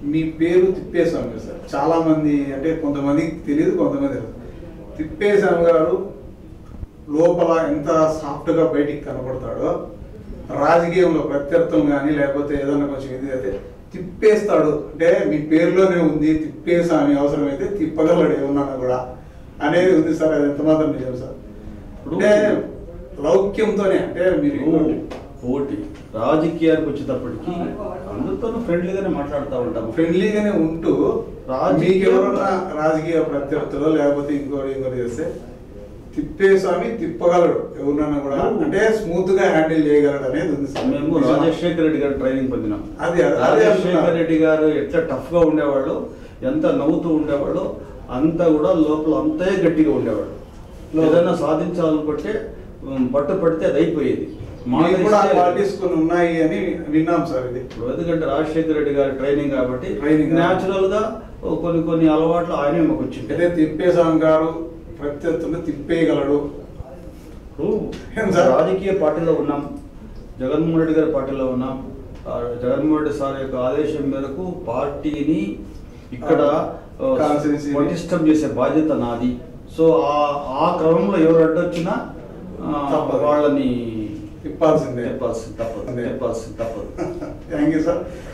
మీ పేరు తిప్పేస్వామి గారు సార్ చాలా మంది అంటే కొంతమందికి తెలియదు కొంతమంది తెలియదు తిప్పేస్వామి గారు లోపల ఎంత సాఫ్ట్గా బయటికి కనపడతాడో రాజకీయంలో ప్రత్యర్థులు కానీ లేకపోతే ఏదైనా కొంచెం ఇది అయితే తిప్పేస్తాడు అంటే మీ పేరులోనే ఉంది తిప్పేసామి అవసరమైతే తిప్పగలడు ఏమన్నా కూడా అనేది ఉంది సార్ అది ఎంత మాత్రం నిజం సార్ అంటే లౌక్యంతోనే అంటే మీరు నువ్వు ఒకటి రాజకీయానికి వచ్చేటప్పటికి అందరితోనూ ఫ్రెండ్లీగానే మాట్లాడుతూ ఉంటాము ఫ్రెండ్లీగానే ఉంటూ రాజకీయ- మీకు ఎవరన్నా రాజకీయ ప్రత్యర్థులు లేకపోతే ఇంకోటి ఇంకోటి చేస్తే తిప్పేస్వామి తిప్పగలడు ఎవరినన్నా కూడా నువ్వు- అంటే స్మూత్ గా హ్యాండిల్ చేయగలడు అనేది ఉంది సార్ మేము రాజశేఖర రెడ్డి గారు ట్రైనింగ్ పొందినాం అది అదే అదే రాజశేఖర అంటున్నా. రెడ్డి గారు ఎట్లా టఫ్ గా ఉండేవాళ్ళు ఎంత నవ్వుతూ ఉండేవాళ్ళు అంతా కూడా లోపల అంతే గట్టిగా ఉండేవాడు లో- ఏదైనా సాధించాలనుకుంటే ఉమ్, పట్టు పడితే అది అయిపోయేది మాట మీకు కూడా ఇస్తే- క్వాలిటీస్ కొన్ని ఉన్నాయి అని విన్నాం సార్ ఇది ఇప్పుడు ఎందుకంటే రాజశేఖర రెడ్డి గారి ట్రైనింగ్ కాబట్టి Training. న్యాచురల్ గా ఓ కొన్ని కొన్ని అలవాట్లు ఆయనే మాకు అయితే వచ్చింది తిప్పేస్వామి గారు ప్రత్యర్థులను తిప్పేయగలడు ఏం సార్? రాజకీయ పార్టీలో ఉన్నాం జగన్మోహన్ రెడ్డి గారి పార్టీలో ఉన్నాం ఆ జగన్మోహన్ రెడ్డి సార్ యొక్క ఆదేశం మేరకు పార్టీని ఇక్కడ ఆ, Constituency ని. పటిష్టం చేసే బాధ్యత నాది సో ఆ ఆ క్రమంలో ఎవరు అడ్డొచ్చినా ఆ, తప్పదు. వాళ్ళని తిప్పాల్సిందే తెప్పాల్సింది తప్పదు అదే. తెప్పాల్సింది తప్పదు థ్యాంక్ యూ సార్